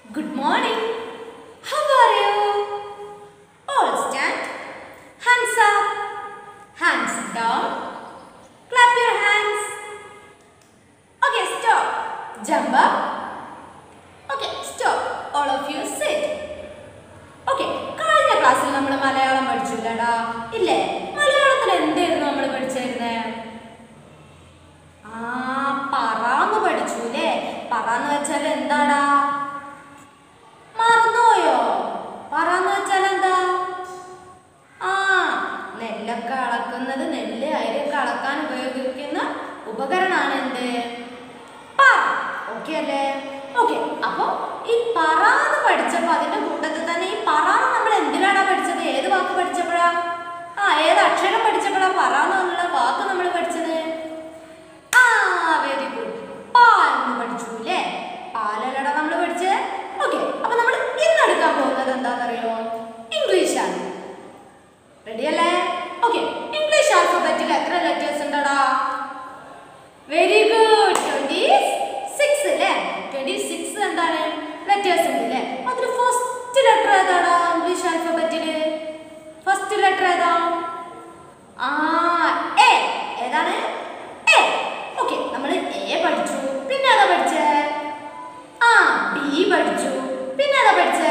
Good morning. How are you? All stand. Hands up. Hands down. Clap your hands. Okay, stop. Jump up. Okay, stop. All of you sit. Okay കഴിഞ്ഞ ക്ലാസ്സിൽ നമ്മൾ മലയാളം പഠിച്ചില്ലടാ ഇല്ലേ മലയാളത്തിൽ എന്തായിരുന്നു നമ്മൾ പഠിച്ചിരുന്നേ ആ പറന്ന് പഠിച്ചു അല്ലേ പറന്ന് വെച്ചാൽ എന്താടാ മറന്നുപോയോ പറന്ന് വെച്ചാൽ എന്താ ആ നെല്ലൊക്കെ അളക്കുന്നത് നെല്ല് അരിയൊക്കെ അളക്കാൻ ഉപയോഗിക്കുന്ന ഉപകരണമാണ് എന്ത് പറ ഓക്കെ അല്ലേ ഓക്കെ അപ്പൊ ഈ പറാന്ന് പഠിച്ചപ്പോ അതിന്റെ കൂട്ടത്തിൽ തന്നെ ഈ പറാന്ന് നമ്മൾ എന്തിനാണ് പഠിച്ചത് ഏത് വാക്ക് പഠിച്ചപ്പോഴാ ആ ഏത് അക്ഷരം പഠിച്ചപ്പോഴാ പറാന്ന് എന്നുള്ള വാക്ക് നമ്മൾ പഠിച്ചത് ആ വെരി ഗുഡ് പാൽ എന്ന് പഠിച്ചു അല്ലേ പാലല്ലടാ നമ്മൾ പഠിച്ചേ ഓക്കെ അപ്പൊ നമ്മൾ ഇന്ന് എടുക്കാൻ പോകുന്നത് എന്താണെന്നറിയോ ഇംഗ്ലീഷാണ് റെഡി അല്ലേ ഓക്കെ ഇംഗ്ലീഷ് ആൽഫബറ്റിൽ എത്ര ലെറ്റേഴ്സ് ഉണ്ടടാ വെരി ഗുഡ് ട്വന്റി സിക്സ് അല്ലേ ട്വന്റി സിക്സ് എന്താണ് ലെറ്റേഴ്സ് ഉണ്ട് അല്ലേ അതിൽ ഫസ്റ്റ് ലെറ്റർ ഏതാടാ ഇംഗ്ലീഷ് ആൽഫബറ്റില് ഫസ്റ്റ് ലെറ്റർ ഏതാ ആ എ ഏതാണ് എ ഓക്കെ നമ്മൾ എ പഠിച്ചു പിന്നെ ഏതാ പഠിച്ചേ ആ ബി പഠിച്ചു പിന്നെ ഏതാ പഠിച്ചേ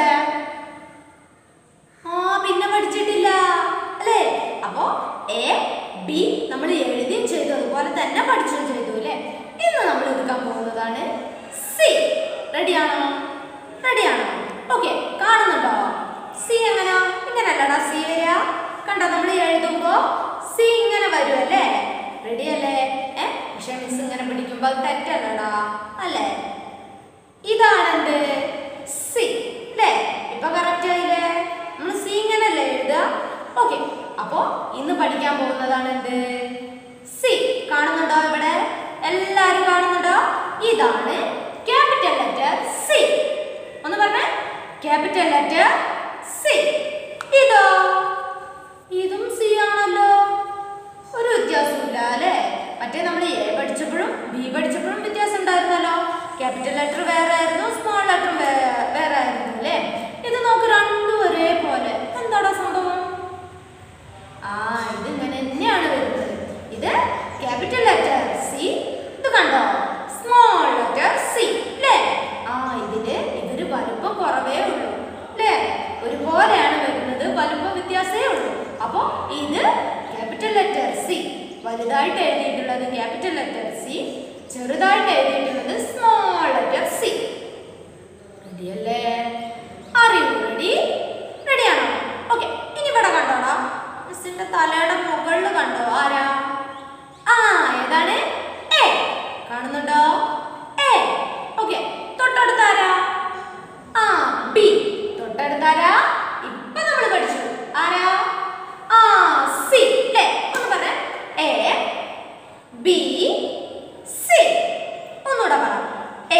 ആ പിന്നെ പഠിച്ചിട്ടില്ല അല്ലേ അപ്പോ എ ബി നമ്മൾ എഴുതിയും ചെയ്തു അതുപോലെ തന്നെ പഠിച്ചും ചെയ്തു അല്ലേ ഇന്ന് നമ്മൾ എടുക്കാൻ പോകുന്നതാണ് സി റെഡിയാണോ റെഡിയാണോ ഓക്കെ കാണുന്നുണ്ടോ സി എങ്ങനാ ഇങ്ങനല്ലടാ സി വരിക കണ്ടോ നമ്മൾ എഴുതുമ്പോ സി ഇങ്ങനെ വരും അല്ലേ റെഡി അല്ലേ ഏ പക്ഷെ മിസ് ഇങ്ങനെ പിടിക്കുമ്പോ അത് തെറ്റല്ലടാ അല്ലേ ഇതാണ് എന്ത് സി അല്ലേ ഇപ്പൊ കറക്റ്റ് ആയില്ലേ നമ്മൾ സി ഇങ്ങനല്ലേ എഴുതുക ഓക്കെ അപ്പോ ഇന്ന് പഠിക്കാൻ പോകുന്നതാണ് എന്ത് സി കാണുന്നുണ്ടോ ഇവിടെ എല്ലാരും കാണുന്നുണ്ടോ ഇതാണ് ക്യാപിറ്റൽ ലെറ്റർ സി ഒന്ന് പറഞ്ഞേ ക്യാപിറ്റൽ ലെറ്റർ സി ഇതോ ഇതും സി ആണല്ലോ ഒരു വ്യത്യാസമില്ല അല്ലേ മറ്റേ നമ്മൾ എ പഠിച്ചപ്പോഴും ബി പഠിച്ചപ്പോഴും വ്യത്യാസം ഉണ്ടായിരുന്നല്ലോ ക്യാപിറ്റൽ ലെറ്റർ വേറെ ആയിരുന്നു സ്മോൾ ലെറ്റർ വേറെ ആയിരുന്നു അല്ലേ ഇത് നമുക്ക് രണ്ടും ഒരേപോലെ എന്താടാ സംഭവം ആ ഇത് ഇങ്ങനെ തന്നെയാണ് വരുന്നത് ഇത് ക്യാപിറ്റൽ ലെറ്റർ സി ഇത് കണ്ടോ സ്മോൾ ലെറ്റർ സി അല്ലേ ആ ഇതില് ഇതൊരു വലുപ്പം കുറവേ ഉള്ളൂ അല്ലേ ഒരുപോലെയാണ് വരുന്നത് വലുപ്പ വ്യത്യാസമേ ഉള്ളൂ അപ്പോ ഇത് ക്യാപിറ്റൽ ലെറ്റർ സി വലുതായിട്ട് എഴുതിയിട്ടുള്ളത് ക്യാപിറ്റൽ ലെറ്റർ സി ചെറുതായിട്ട് എഴുതിയിട്ടുള്ളത് സ്മോൾ ലെറ്റർ സി റെഡിയല്ലേ അറിയൂ റെഡി റെഡിയാണോ ഓക്കെ ഇനി ഇവിടെ കണ്ടോടാ മിസ്സിന്റെ തലയുടെ മുകളിൽ കണ്ടോ ആരാ ആ ഏതാണ് എ കാണുന്നുണ്ടോ എ ഓക്കെ തൊട്ടടുത്ത് ആരാ ആ ബി തൊട്ടടുത്ത് ആരാ ഇപ്പൊ നമ്മൾ പഠിച്ചു ആരാ ആ സി അല്ലേ ഒന്ന് പറഞ്ഞേ എ ബി സി ഒന്നുകൂടെ പറ എ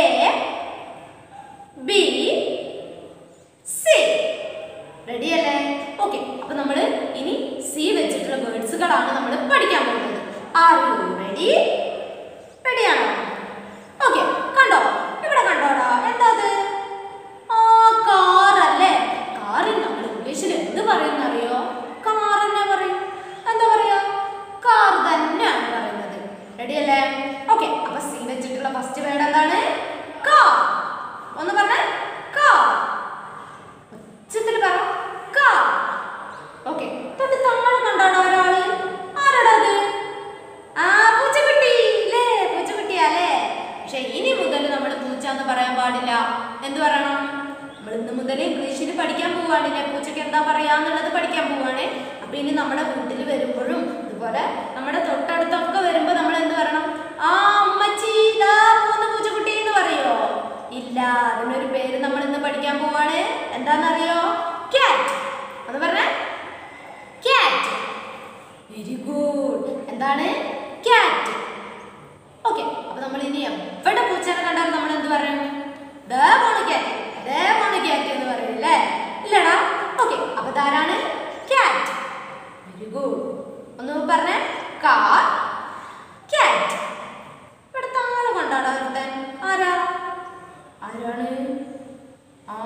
ബി സി റെഡി അല്ലേ ഓക്കെ അപ്പൊ നമ്മൾ ഇനി സി വെച്ചിട്ടുള്ള വേർഡ്സുകളാണ് നമ്മൾ പഠിക്കാൻ പോകുന്നത് ആർ യു റെഡി റെഡിയാണോ ഓക്കെ കണ്ടോ ഇവിടെ കണ്ടോടാ എന്താ അത് ആ കാർ അല്ലേ കാറിന് നമ്മൾ ഇംഗ്ലീഷിൽ എന്ത് പറയുന്ന അറിയോ കാർ തന്നെ പറയും എന്താ പറയാ കാർ തന്നെയാണ് പറയുന്നത് റെഡി അല്ലേ ഓക്കെ അപ്പൊ സി വെച്ചിട്ടുള്ള ഫസ്റ്റ് വേർഡ് എന്താണ് കാർ ഒന്ന് പറഞ്ഞേ കാർ ഉച്ചത്തിൽ പറ കാർ ഓക്കെ തൊട്ട് താഴെ കണ്ടാടോ ഒരാള് ആരാടാ അത് ആ പൂച്ചക്കുട്ടി അല്ലേ പൂച്ചക്കുട്ടിയാ അല്ലേ പക്ഷെ ഇനി മുതൽ നമ്മൾ പൂച്ച എന്ന് പറയാൻ പാടില്ല എന്ത് പറയണം നമ്മൾ ഇന്ന് മുതൽ ഇംഗ്ലീഷിൽ പഠിക്കാൻ പോവാണില്ലേ പൂച്ചയ്ക്ക് എന്താ പറയാന്നുള്ളത് പഠിക്കാൻ പോവാണ് അപ്പൊ ഇനി നമ്മുടെ വീട്ടിൽ വരുമ്പോഴും ഇതുപോലെ നമ്മുടെ തൊട്ടടുത്തൊക്കെ വരുമ്പോ നമ്മൾ എന്ത് പറയണം ആ അമ്മച്ചി ഇതാ പോകുന്ന പൂച്ചക്കുട്ടി എന്ന് പറയോ ഇല്ല അതിനൊരു പേര് നമ്മൾ ഇന്ന് പഠിക്കാൻ പോവാണ് എന്താണെന്നറിയോ ക്യാറ്റ് അത് പറഞ്ഞേ ക്യാറ്റ് വെരി ഗുഡ് എന്താണ് ക്യാറ്റ് ഓക്കെ അപ്പൊ നമ്മൾ ഇനി എവിടെ പൂച്ചനെ കണ്ടാലും നമ്മൾ എന്ത് പറയും ദേ പോണ് ക്യാറ്റ് ദേ പോണ് ക്യാറ്റ് എന്ന് പറയും അല്ലേ ഇല്ലടാ ഓക്കെ അപ്പൊ ഇതാരാണ് ക്യാറ്റ് വെരി ഗുഡ് ഒന്ന് പറഞ്ഞേ കാർ ക്യാറ്റ് ഇവിടെ താഴെ കൊണ്ടാടാ ഒരുത്തൻ ആരാ ആരാണ് ആ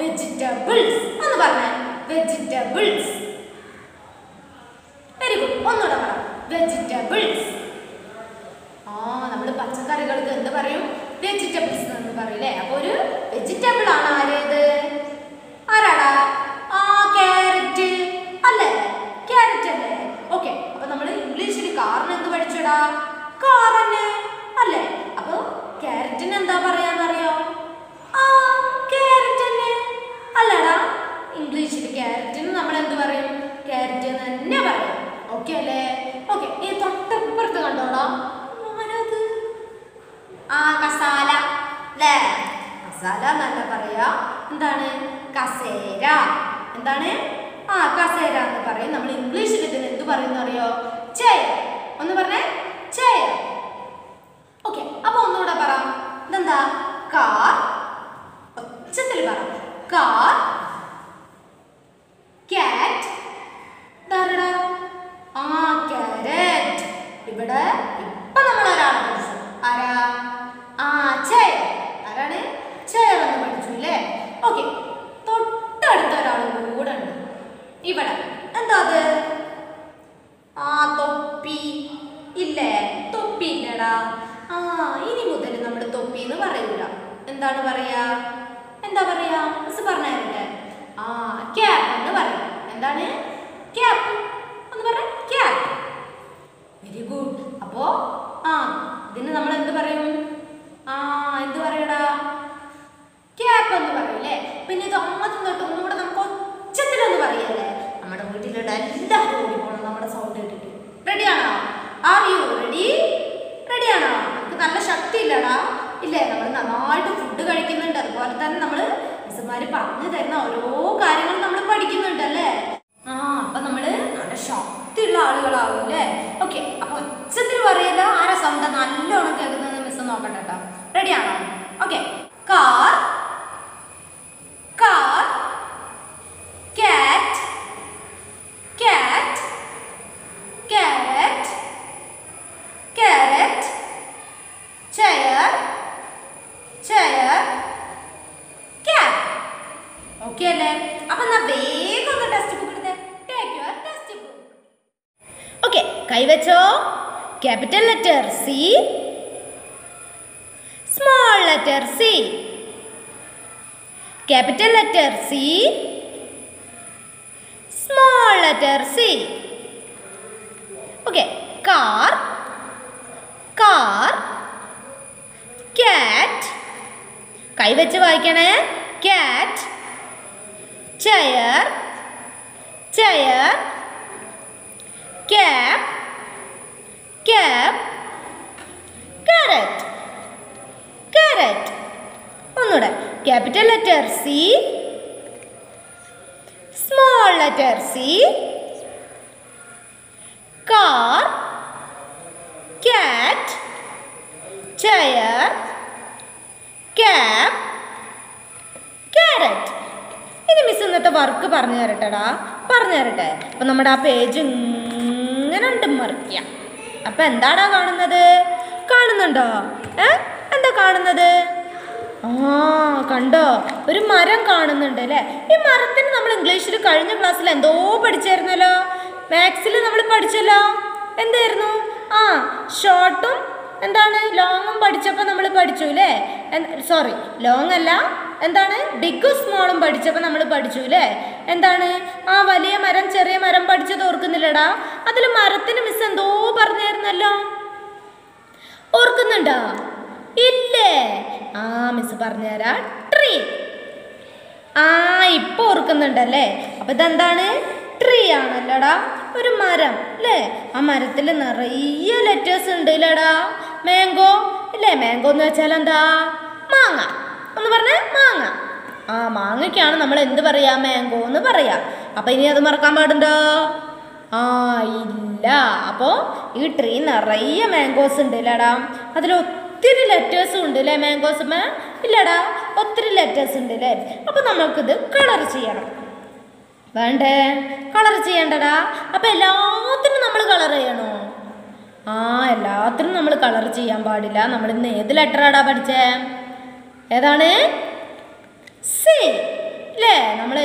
വെജിറ്റബിൾസ് ഒന്ന് പറഞ്ഞേ വെജിറ്റബിൾസ് വെരി ഗുഡ് ഒന്നുകൂടെ പറ വെജിറ്റബിൾസ് ആ നമ്മൾ പച്ചക്കറികൾക്ക് എന്ത് പറയും വെജിറ്റബിൾസ് എന്ന് പറയില്ലേ അപ്പൊ ഒരു വെജിറ്റബിൾ ആണ് ആരേത് ആരാടാ ആ ക്യാരറ്റ് അല്ലേ ക്യാരറ്റ് അല്ലേ ഓക്കെ അപ്പൊ നമ്മൾ ഇംഗ്ലീഷിൽ കാറിന് എന്ത് പഠിച്ചടാ കാറന്നെ അല്ലേ അപ്പൊ ക്യാരറ്റിന് എന്താ പറയാന്നറിയോ ആ ക്യാരറ്റ് തന്നെ അല്ലടാ ഇംഗ്ലീഷിൽ ക്യാരറ്റിന് നമ്മൾ എന്ത് പറയും ക്യാരറ്റ് എന്ന് തന്നെ പറയും ഓക്കെ അല്ലേ ഓക്കെ ഈ തൊട്ടപ്പുറത്ത് കണ്ടോടാ ആരത് ആ കസാല അല്ലേ കസാല എന്നല്ല പറയാ എന്താണ് കസേര എന്താണ് ആ കസേര എന്ന് പറയും നമ്മൾ ഇംഗ്ലീഷിൽ ഇതിന് എന്ത് പറയുന്ന അറിയോ ചെയർ ഒന്ന് പറഞ്ഞേ ചെയർ ഓക്കെ അപ്പൊ ഒന്നുകൂടെ പറ ഇതെന്താ കാർ ഒച്ചത്തിൽ പറ കാർ കാറ്റ് ഇതാരടാ ആ കാരറ്റ് ഇവിടെ ഇപ്പൊ നമ്മൾ ഒരാളെ പഠിച്ചു ആരാ ആ ചെയർ ആരാണ് ചെയർ എന്ന് പഠിച്ചു അല്ലേ ഓക്കെ തൊട്ടടുത്ത ഒരാൾ കൂടെ ഉണ്ട് ഇവിടെ എന്താ അത് ആ തൊപ്പി ഇല്ലേ തൊപ്പി ഇല്ലടാ ആ ഇനി മുതൽ നമ്മൾ തൊപ്പി എന്ന് പറയൂല എന്താണ് പറയാ എന്താ പറയാ മിസ് പറഞ്ഞല്ലേ ആ ക്യാപ്പ് എന്ന് പറയും എന്താണ് ക്യാപ്പ് ഒന്ന് പറ ക്യാപ്പ് വെരി ഗുഡ് അപ്പോ ആ ഇതിന് നമ്മൾ എന്ത് പറയും ആ എന്ത് പറയടാ ക്യാപ്പ് എന്ന് പറയില്ലേ പിന്നെ ഇത് ആദ്യം തൊട്ട് ഒന്നുകൂടെ നമുക്ക് ഒച്ചത്തിലൊന്ന് പറയല്ലേ നമ്മുടെ വീട്ടിലുള്ള എല്ലാവരും ഓടി പോകണം നമ്മുടെ സൗണ്ട് കേട്ടിട്ട് റെഡിയാണോ ആർ യു റെഡി റെഡിയാണോ നമുക്ക് നല്ല ശക്തി ഇല്ലടാ ഇല്ലേ നമ്മൾ നന്നായിട്ട് ഫുഡ് കഴിക്കുന്നുണ്ട് അതുപോലെ തന്നെ നമ്മൾ മിസ്സുമാര് പറഞ്ഞു തരുന്ന ഓരോ കാര്യങ്ങളും നമ്മൾ പഠിക്കുന്നുണ്ട് അല്ലേ ആ അപ്പൊ നമ്മള് നല്ല ശക്തിയുള്ള ആളുകളാവും അല്ലേ ഓക്കെ അപ്പൊ ഒച്ചത്തിൽ പറയല്ല ആരാ സൗണ്ട് നല്ലോണം കേൾക്കുന്നത് മിസ് നോക്കട്ടെ കേട്ടോ റെഡിയാണോ okay car car cat cat carrot carrot chair chair cat okay അല്ലേ അപ്പൊ എന്നാ വേഗം ഒന്ന് ടെക്സ്റ്റ് ബുക്ക് എടുത്തേ take your text book okay കൈവച്ചോ capital letter C small letter C capital letter C small letter C okay car car cat കൈവച്ച് വായിക്കണേ cat chair chair cap cap carrot carrot ഒന്നുകൂടെ capital letter C small letter C car cat chair cap carrot ഇനി miss ഇന്നത്തെ work പറഞ്ഞു തരട്ടെടാ പറഞ്ഞു തരട്ടെ അപ്പം നമ്മുടെ ആ പേജ് ഇങ്ങനെ ഉണ്ട് മറിക്കുക അപ്പം എന്താടാ കാണുന്നത് കാണുന്നുണ്ടോ ഏ എന്താ കാണുന്നത് ആ കണ്ടോ ഒരു മരം കാണുന്നുണ്ട് അല്ലേ ഈ മരത്തിന് നമ്മൾ ഇംഗ്ലീഷിൽ കഴിഞ്ഞ ക്ലാസ്സിൽ എന്തോ പഠിച്ചായിരുന്നല്ലോ മാത്സിൽ നമ്മൾ പഠിച്ചല്ലോ എന്തായിരുന്നു ആ ഷോർട്ടും എന്താണ് ലോങ്ങും പഠിച്ചപ്പോൾ നമ്മൾ പഠിച്ചു അല്ലേ സോറി ലോങ് അല്ല എന്താണ് ബിഗും സ്മോളും പഠിച്ചപ്പോൾ നമ്മൾ പഠിച്ചു അല്ലേ എന്താണ് ആ വലിയ മരം ചെറിയ മരം പഠിച്ചത് ഓർക്കുന്നില്ലടാ അതിൽ മരത്തിന് മിസ് എന്തോ പറഞ്ഞായിരുന്നല്ലോ ഓർക്കുന്നുണ്ടോ ഇല്ലേ ആ മിസ് പറഞ്ഞുതരാ ട്രീ ആ ഇപ്പൊ ഓർക്കുന്നുണ്ടല്ലേ അപ്പൊ ഇതെന്താണ് ട്രീ ആണല്ലോടാ ഒരു മരം അല്ലേ ആ മരത്തിൽ നിറയെ ലെറ്റേഴ്സ് ഉണ്ട് ഇല്ലടാ മാംഗോ ഇല്ലേ മാംഗോ എന്ന് വെച്ചാൽ എന്താ മാങ്ങ ഒന്ന് പറഞ്ഞേ മാങ്ങ ആ മാങ്ങയ്ക്കാണ് നമ്മൾ എന്ത് പറയാ മാംഗോ എന്ന് പറയാ അപ്പൊ ഇനി അത് മറക്കാൻ പാടുണ്ടോ ആ ഇല്ല അപ്പോൾ ഈ ട്രീ നിറയെ മാംഗോസ് ഉണ്ട് ഇല്ലടാ അതിൽ ഒത്തിരി ലെറ്റേഴ്സും ഉണ്ട് അല്ലേ മാംഗോസ് ഇല്ലടാ ഒത്തിരി ലെറ്റേഴ്സ് ഉണ്ട് അല്ലേ അപ്പോൾ നമുക്കിത് കളർ ചെയ്യണം വേണ്ടേ കളർ ചെയ്യണ്ടടാ അപ്പം എല്ലാത്തിനും നമ്മൾ കളർ ചെയ്യണോ ആ എല്ലാത്തിനും നമ്മൾ കളർ ചെയ്യാൻ പാടില്ല നമ്മൾ ഇന്ന് ഏത് ലെറ്ററാടാ പഠിച്ചേ ഏതാണ് സി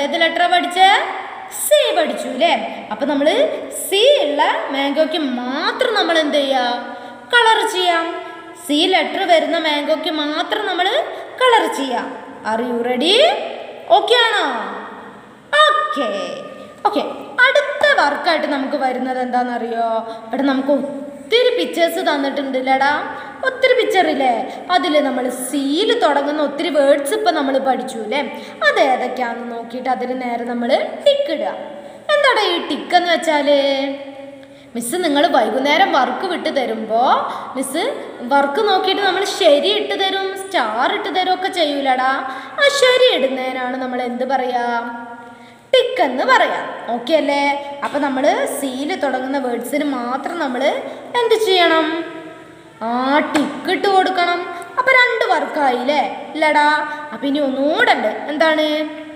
ഏത് ലെറ്ററാ പഠിച്ചേ സി പഠിച്ചു അല്ലേ അപ്പൊ നമ്മൾ സി ഉള്ള മാംഗോയ്ക്ക് മാത്രം നമ്മൾ എന്ത് ചെയ്യുക കളർ ചെയ്യാം സി ലെറ്റർ വരുന്ന മാംഗോയ്ക്ക് മാത്രം നമ്മൾ കളർ ചെയ്യാം ആർ യു റെഡി ഓക്കെ ആണോ ഓക്കെ ഓക്കെ അടുത്ത വർക്കായിട്ട് നമുക്ക് വരുന്നത് എന്താണെന്നറിയോ ഇവിടെ നമുക്ക് ഒത്തിരി പിക്ചേഴ്സ് തന്നിട്ടുണ്ട് ഇല്ലടാ ഒത്തിരി പിക്ചർ ഇല്ലേ അതിൽ നമ്മൾ സീല് തുടങ്ങുന്ന ഒത്തിരി വേർഡ്സ് ഇപ്പം നമ്മൾ പഠിച്ചു അല്ലേ അത് ഏതൊക്കെയാണെന്ന് നോക്കിയിട്ട് അതിൽ നേരെ നമ്മൾ ടിക്ക് ഇടുക എന്താടാ ഈ ടിക്ക് എന്ന് വെച്ചാൽ മിസ് നിങ്ങൾ വൈകുന്നേരം വർക്ക് വിട്ട് തരുമ്പോൾ മിസ് വർക്ക് നോക്കിയിട്ട് നമ്മൾ ശരി ഇട്ട് തരും സ്റ്റാർ ഇട്ട് തരും ഒക്കെ ചെയ്യൂലടാ ആ ശരി ഇടുന്നതിനാണ് നമ്മൾ എന്ത് പറയാ ടിക്ക് എന്ന് പറയാം ഓക്കെ അല്ലേ അപ്പം നമ്മൾ സീല് തുടങ്ങുന്ന വേർഡ്സിന് മാത്രം നമ്മൾ എന്ത് ചെയ്യണം ആ ടിക്ക് ഇട്ട് കൊടുക്കണം അപ്പം രണ്ട് വർക്കായില്ലേ ഇല്ലടാ അപ്പം ഇനി ഒന്നുകൂടെ ഉണ്ട് എന്താണ്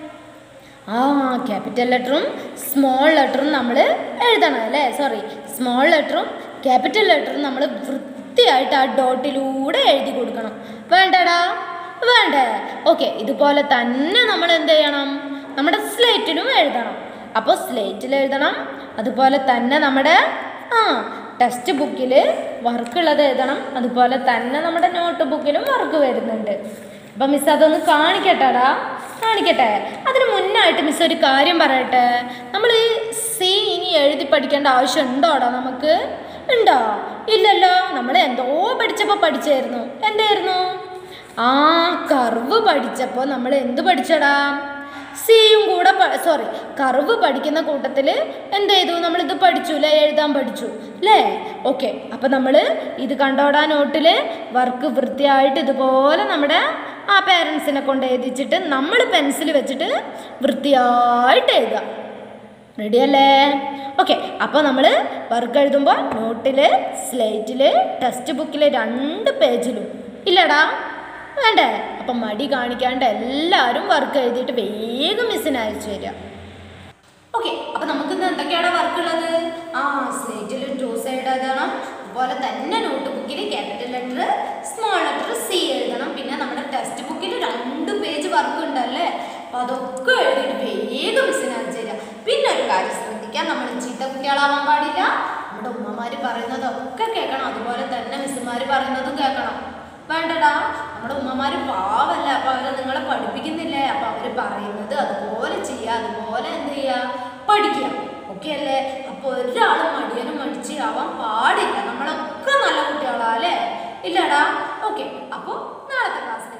ആ ക്യാപിറ്റൽ ലെറ്ററും സ്മോൾ ലെറ്ററും നമ്മൾ എഴുതണം അല്ലേ സോറി സ്മോൾ ലെറ്ററും ക്യാപിറ്റൽ ലെറ്ററും നമ്മൾ വൃത്തിയായിട്ട് ആ ഡോട്ടിലൂടെ എഴുതി കൊടുക്കണം വേണ്ടടാ വേണ്ടേ ഓക്കെ ഇതുപോലെ തന്നെ നമ്മൾ എന്ത് ചെയ്യണം നമ്മുടെ സ്ലേറ്റിലും എഴുതണം അപ്പോൾ സ്ലേറ്റിൽ എഴുതണം അതുപോലെ തന്നെ നമ്മുടെ ആ ടെക്സ്റ്റ് ബുക്കിൽ വർക്കുള്ളത് എഴുതണം അതുപോലെ തന്നെ നമ്മുടെ നോട്ട് ബുക്കിലും വർക്ക് വരുന്നുണ്ട് അപ്പം മിസ് അതൊന്ന് കാണിക്കട്ടെടാ കാണിക്കട്ടെ അതിന് മുന്നായിട്ട് മിസ് ഒരു കാര്യം പറയട്ടെ നമ്മൾ ഈ സി ഇനി എഴുതി പഠിക്കേണ്ട ആവശ്യം ഉണ്ടോടാ നമുക്ക് ഉണ്ടോ ഇല്ലല്ലോ നമ്മൾ എന്തോ പഠിച്ചപ്പോൾ പഠിച്ചായിരുന്നു എന്തായിരുന്നു ആ കർവ് പഠിച്ചപ്പോൾ നമ്മൾ എന്ത് പഠിച്ചടാ സിയും കൂടെ സോറി കർവ് പഠിക്കുന്ന കൂട്ടത്തിൽ എന്ത് ചെയ്തു നമ്മൾ ഇത് പഠിച്ചു അല്ലേ എഴുതാൻ പഠിച്ചു അല്ലേ ഓക്കെ അപ്പം നമ്മൾ ഇത് കണ്ടോടാ നോട്ടിൽ വർക്ക് വൃത്തിയായിട്ട് ഇതുപോലെ നമ്മുടെ ആ പേരൻസിനെ കൊണ്ട് എഴുതിച്ചിട്ട് നമ്മൾ പെൻസിൽ വെച്ചിട്ട് വൃത്തിയായിട്ട് എഴുതാം റെഡി അല്ലേ ഓക്കെ അപ്പോൾ നമ്മൾ വർക്ക് എഴുതുമ്പോൾ നോട്ടിൽ സ്ലേറ്റിൽ ടെക്സ്റ്റ് ബുക്കിൽ രണ്ട് പേജിലും ഇല്ലടാ വേണ്ടേ അപ്പം മടി കാണിക്കാണ്ട് എല്ലാവരും വർക്ക് എഴുതിയിട്ട് വേഗം മിസ്സിന് അയച്ചു തരിക ഓക്കെ അപ്പം നമുക്ക് ഇന്ന് എന്തൊക്കെയാണ് വർക്ക് ഉള്ളത് ആ സ്ലേറ്റിൽ ടു സൈഡ് എഴുതണം അതുപോലെ തന്നെ നോട്ട് ബുക്കിൽ capital letter small letter C എഴുതണം പിന്നെ നമ്മുടെ ടെക്സ്റ്റ് ബുക്കിൽ രണ്ട് പേജ് വർക്ക് ഉണ്ടല്ലേ അപ്പം അതൊക്കെ എഴുതിയിട്ട് വേഗം മിസ്സിന് അയച്ചു തരിക പിന്നെ ഒരു കാര്യം ശ്രദ്ധിക്കാം നമ്മൾ ചീത്ത കുട്ടികളാവാൻ പാടില്ല നമ്മുടെ ഉമ്മമാർ പറയുന്നതൊക്കെ കേൾക്കണം അതുപോലെ തന്നെ മിസ്സുമാർ പറയുന്നതും കേൾക്കണം വേണ്ടടാ നമ്മുടെ ഉമ്മമാര് പാവല്ല അപ്പൊ അവര് നിങ്ങളെ പഠിപ്പിക്കുന്നില്ലേ അപ്പൊ അവര് പറയുന്നത് അതുപോലെ ചെയ്യുക അതുപോലെ എന്ത് ചെയ്യുക പഠിക്കുക ഓക്കെ അല്ലേ അപ്പൊ ഒരാളും മടിയനും മടിച്ച് ആവാൻ പാടില്ല നമ്മളൊക്കെ നല്ല കുട്ടികളാ അല്ലേ ഇല്ലടാ ഓക്കെ അപ്പൊ നാളത്തെ ക്ലാസ്